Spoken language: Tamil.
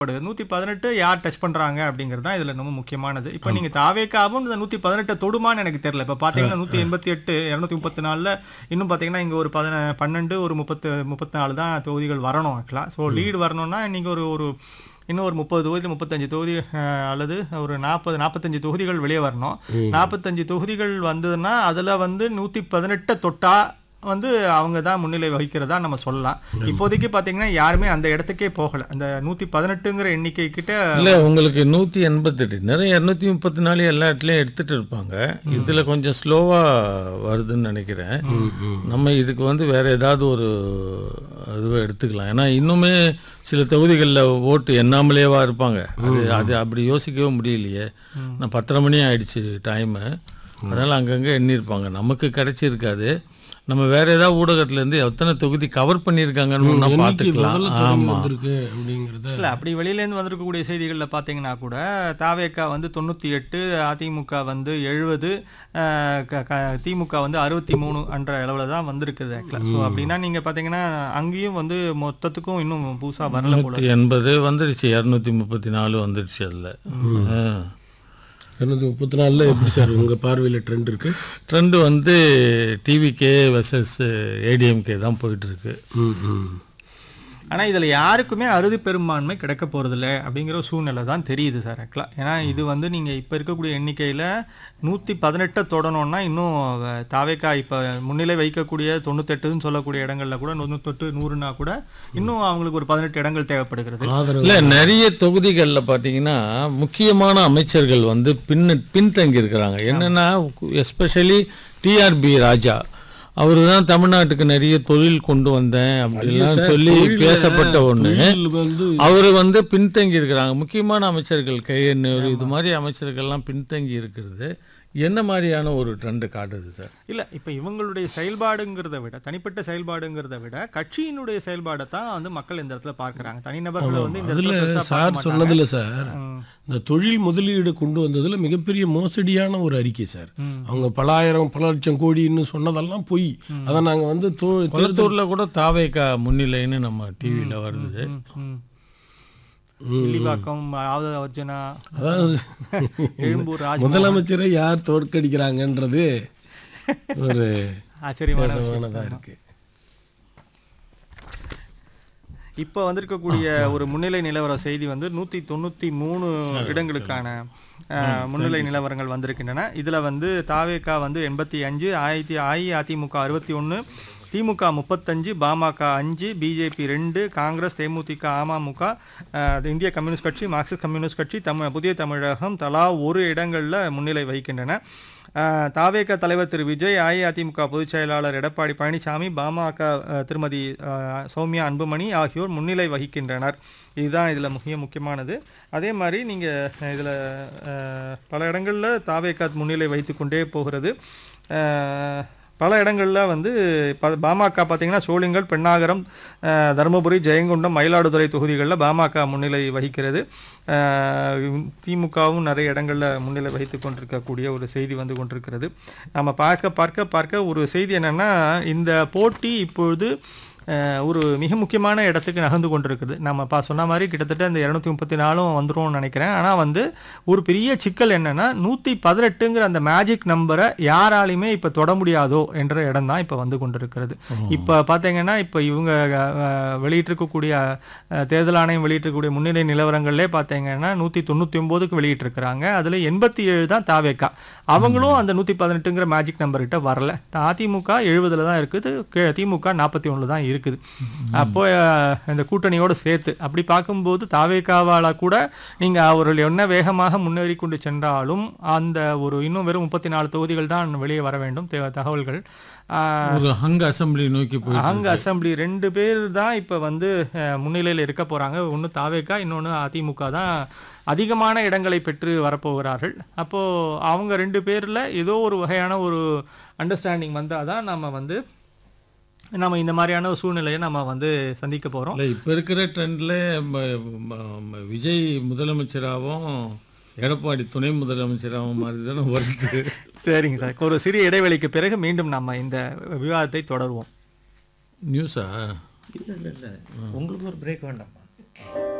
நூத்தி பதினெட்டு யார் டச் பண்றாங்க அப்படிங்கிறது தான் இதுல ரொம்ப முக்கியமானது இப்ப நீங்க தாவேக்காவும் இந்த நூத்தி பதினெட்டை தொடுமான்னு எனக்கு தெரியல இப்ப பாத்தீங்கன்னா நூத்தி எண்பத்தி எட்டு இருநூத்தி முப்பத்தி நாலுல இன்னும் பாத்தீங்கன்னா இங்க ஒரு பதின பன்னெண்டு ஒரு முப்பத்து முப்பத்தி நாலு தான் தொகுதிகள் வரணும் ஆக்சுவலா ஸோ லீடு வரணும்னா இன்னைக்கு ஒரு ஒரு இன்னும் ஒரு முப்பது தொகுதி முப்பத்தஞ்சு தொகுதி அஹ், அல்லது ஒரு நாற்பது நாற்பத்தஞ்சு தொகுதிகள் வெளியே வரணும் நாற்பத்தஞ்சு தொகுதிகள் வந்ததுன்னா அதுல வந்து நூத்தி பதினெட்டை தொட்டா வந்து அவங்க தான் முன்னிலை வகிக்கிறதா நம்ம சொல்லலாம் இப்போதைக்கு பாத்தீங்கன்னா யாருமே அந்த இடத்துக்கே போகல அந்த நூத்தி பதினெட்டுங்கிற எண்ணிக்கை கிட்ட இல்லை உங்களுக்கு நூற்றி எண்பத்தெட்டு நிறைய இரநூத்தி முப்பத்தி நாலு எல்லா இடத்துலையும் எடுத்துகிட்டு இருப்பாங்க இதில் கொஞ்சம் ஸ்லோவாக வருதுன்னு நினைக்கிறேன் நம்ம இதுக்கு வந்து வேற ஏதாவது ஒரு இதுவை எடுத்துக்கலாம் ஏன்னா இன்னுமே சில தொகுதிகளில் ஓட்டு எண்ணாமலேவா இருப்பாங்க அது அது அப்படி யோசிக்கவே முடியலையே நான் பத்தரை மணி ஆயிடுச்சு டைமு அதனால் அங்கங்கே எண்ணியிருப்பாங்க நமக்கு கிடைச்சிருக்காது நம்ம வேற ஏதாவது ஊடகத்துலேருந்து எத்தனை தொகுதி கவர் பண்ணியிருக்காங்கன்னு ஒன்றா எண்ணிக்கை பார்த்துக்கலாம் முதல்ல தொடங்கி ஆமாம் வந்திருக்கு அப்படிங்கிறத இல்ல அப்படி வெளியில இருந்து வந்திருக்கக்கூடிய செய்திகள்ல பாத்தீங்கன்னா கூட தாவேக்கா வந்து தொண்ணூத்தி எட்டு அதிமுக வந்து எழுபது திமுக வந்து அறுபத்தி மூணு என்ற அளவுல தான் வந்திருக்குது ஆக்சுவலா ஸோ அப்படின்னா நீங்க பாத்தீங்கன்னா அங்கேயும் வந்து மொத்தத்துக்கும் இன்னும் புதுசா வரல போல நூற்றி எண்பது வந்துருச்சு இரநூத்தி முப்பத்தி நாலு வந்துருச்சு அதில் இரநூத்தி முப்பத்தி நாலில் எப்படி சார் உங்க பார்வையில ட்ரெண்ட் இருக்கு ட்ரெண்டு வந்து டிவிகே வெர்சஸ் ஏடிஎம்கே தான் போயிட்டு இருக்கு ம் ம் ஆனா இதுல யாருக்குமே அறுதி பெரும்பான்மை கிடைக்க போறதில்ல அப்படிங்கிற ஒரு சூழ்நிலை தான் தெரியுது சார் ஆக்சுவலா ஏன்னா இது வந்து நீங்க இப்ப இருக்கக்கூடிய எண்ணிக்கையில நூத்தி பதினெட்டை தொடணும்னா இன்னும் அஹ், தாவேக்கா இப்ப முன்னிலை வைக்கக்கூடிய தொண்ணூத்தெட்டுன்னு சொல்லக்கூடிய இடங்கள்ல கூட தொண்ணூத்தெட்டு நூறுனா கூட இன்னும் அவங்களுக்கு ஒரு பதினெட்டு இடங்கள் தேவைப்படுகிறது ஆதரவு இல்லை நிறைய தொகுதிகளில் பார்த்தீங்கன்னா முக்கியமான அமைச்சர்கள் வந்து பின்ன பின்தங்கி இருக்கிறாங்க என்னன்னா எஸ்பெஷலி டிஆர்பி ராஜா அவர் தான் தமிழ்நாட்டுக்கு நிறைய தொழில் கொண்டு வந்தேன் அப்படிலாம் சொல்லி பேசப்பட்ட ஒன்று தொழில் வந்து அவர் வந்து பின்தங்கி இருக்கிறாங்க முக்கியமான அமைச்சர்கள் கையெண்ணூர் இது மாதிரி அமைச்சர்கள்லாம் பின்தங்கி இருக்கிறது என்ன மாதிரியான ஒரு ட்ரெண்டு காட்டுது சார் இல்ல இப்ப இவங்களுடைய செயல்பாடுங்கிறத விட தனிப்பட்ட செயல்பாடுங்கிறத விட கட்சியினுடைய செயல்பாடை தான் வந்து மக்கள் இந்த இடத்துல பார்க்கறாங்க தனிநபர்களை வந்து இந்த அதுல இடத்துல பெருசா பார்க்க சார் மாட்டாங்க. சொன்னதுல சார் ம். இந்த தொழில் முதலீடு கொண்டு வந்ததுல மிகப்பெரிய மோசடியான ஒரு அறிக்கை சார் அவங்க பலாயிரம் பல லட்சம் கோடின்னு சொன்னதெல்லாம் பொய் அதை நாங்க வந்து தோ- தேர்தல் கொளத்தூரில் கூட தாவேக்கா முன்னிலைன்னு நம்ம டிவியில் வருது ம். வில்லிவாக்கம் ஆவத அர்ஜுனா அதாவது எழும்பூர் ராஜ் முதலமைச்சரை யார் தோற்கடிக்கிறாங்கன்றது ஒரு ஆச்சரியமான விஷயம். விசேஷமானதா இருக்கு இப்போ வந்திருக்கக்கூடிய ஒரு முன்னிலை நிலவர செய்தி வந்து நூத்தி தொண்ணூத்தி மூணு இடங்களுக்கான அஹ், முன்னிலை நிலவரங்கள் வந்திருக்கின்றன இதுல வந்து தாவேகா வந்து எண்பத்தி அஞ்சு ஆயிரத்தி அஇஅதிமுக அறுபத்தி ஒன்று திமுக முப்பத்தஞ்சு பாமக அஞ்சு பிஜேபி ரெண்டு காங்கிரஸ் தேமுதிக அமமுக அஹ், அது இந்திய கம்யூனிஸ்ட் கட்சி மார்க்சிஸ்ட் கம்யூனிஸ்ட் கட்சி தமிழ் புதிய தமிழகம் தலா ஒரு இடங்கள்ல முன்னிலை வகிக்கின்றன அஹ், தாவேக தலைவர் திரு விஜய் அஇஅதிமுக பொதுச் செயலாளர் எடப்பாடி பழனிசாமி பாமக அஹ், திருமதி அஹ், சௌமியா அன்புமணி ஆகியோர் முன்னிலை வகிக்கின்றனர் இதுதான் இதில் முக்கிய முக்கியமானது அதே மாதிரி நீங்கள் இதில் பல இடங்களில் தாவேகா முன்னிலை வைத்து கொண்டே போகிறது அஹ், பல இடங்களில் வந்து ப- பாமக பார்த்தீங்கன்னா சோளிங்கல் பெண்ணாகரம் அஹ், தருமபுரி ஜெயங்கொண்டம் மயிலாடுதுறை தொகுதிகளில் பாமக முன்னிலை வகிக்கிறது அஹ், திமுகவும் நிறைய இடங்களில் முன்னிலை வகித்து கொண்டிருக்கக்கூடிய ஒரு செய்தி வந்து கொண்டிருக்கிறது நம்ம பார்க்க பார்க்க பார்க்க ஒரு செய்தி என்னன்னா இந்த போட்டி இப்பொழுது அஹ், ஒரு மிக முக்கியமான இடத்துக்கு நகர்ந்து கொண்டிருக்குது நம்ம பா சொன்ன மாதிரி கிட்டத்தட்ட இந்த இரநூத்தி முப்பத்தி நாலும் வந்துரும்னு நினைக்கிறேன் ஆனால் வந்து ஒரு பெரிய சிக்கல் என்னன்னா நூற்றி பதினெட்டுங்கிற அந்த மேஜிக் நம்பரை யாராலையுமே இப்போ தொட முடியாதோ என்ற இடம் தான் இப்போ வந்து கொண்டிருக்கிறது இப்போ பார்த்தீங்கன்னா இப்போ இவங்க அஹ், வெளியிட்டிருக்கக்கூடிய அஹ், தேர்தல் ஆணையம் வெளியிட்டிருக்கக்கூடிய முன்னிலை நிலவரங்கள்லே பார்த்தீங்கன்னா நூற்றி தொண்ணூற்றி ஒம்போதுக்கு வெளியிட்டிருக்கிறாங்க அதில் எண்பத்தி ஏழு தான் தாவேக்கா அவங்களும் அந்த நூற்றி பதினெட்டுங்கிற மேஜிக் நம்பர் கிட்ட வரல அதிமுக எழுபதுல தான் இருக்குது கே- திமுக நாற்பத்தி ஒன்றில் தான் இருக்குது அப்போ அஹ், இந்த கூட்டணியோட சேர்த்து அப்படி பார்க்கும்போது தாவேக்காவால கூட நீங்க அவர்கள் என்ன வேகமாக முன்னேறி கொண்டு சென்றாலும் அந்த ஒரு இன்னும் வெறும் முப்பத்தி நாலு தொகுதிகள் தான் வெளியே வர வேண்டும் தே- தகவல்கள் ஆஹ், ஒரு ஹங் அசம்பிளி நோக்கி போய் அங்க அசெம்பிளி ரெண்டு பேர் தான் இப்ப வந்து அஹ், முன்னிலையில் இருக்க போறாங்க ஒன்னு தாவேக்கா இன்னொன்னு அதிமுக தான் அதிகமான இடங்களை பெற்று வரப்போகிறார்கள் அப்போ அவங்க ரெண்டு பேர்ல ஏதோ ஒரு வகையான ஒரு அண்டர்ஸ்டாண்டிங் வந்தாதான் நம்ம வந்து நம்ம இந்த மாதிரியான ஒரு சூழ்நிலையை நம்ம வந்து சந்திக்க போறோம் இல்லை இப்போ இருக்கிற ட்ரெண்டில் விஜய் முதலமைச்சராகவும் எடப்பாடி துணை முதலமைச்சராகவும் மாதிரி தானே வருது சரிங்க சார் ஒரு சிறிய இடைவெளிக்கு பிறகு மீண்டும் நம்ம இந்த விவாதத்தை தொடருவோம் நியூஸா இல்லை இல்லை இல்லை உங்களுக்கு ஒரு பிரேக் வேண்டாமா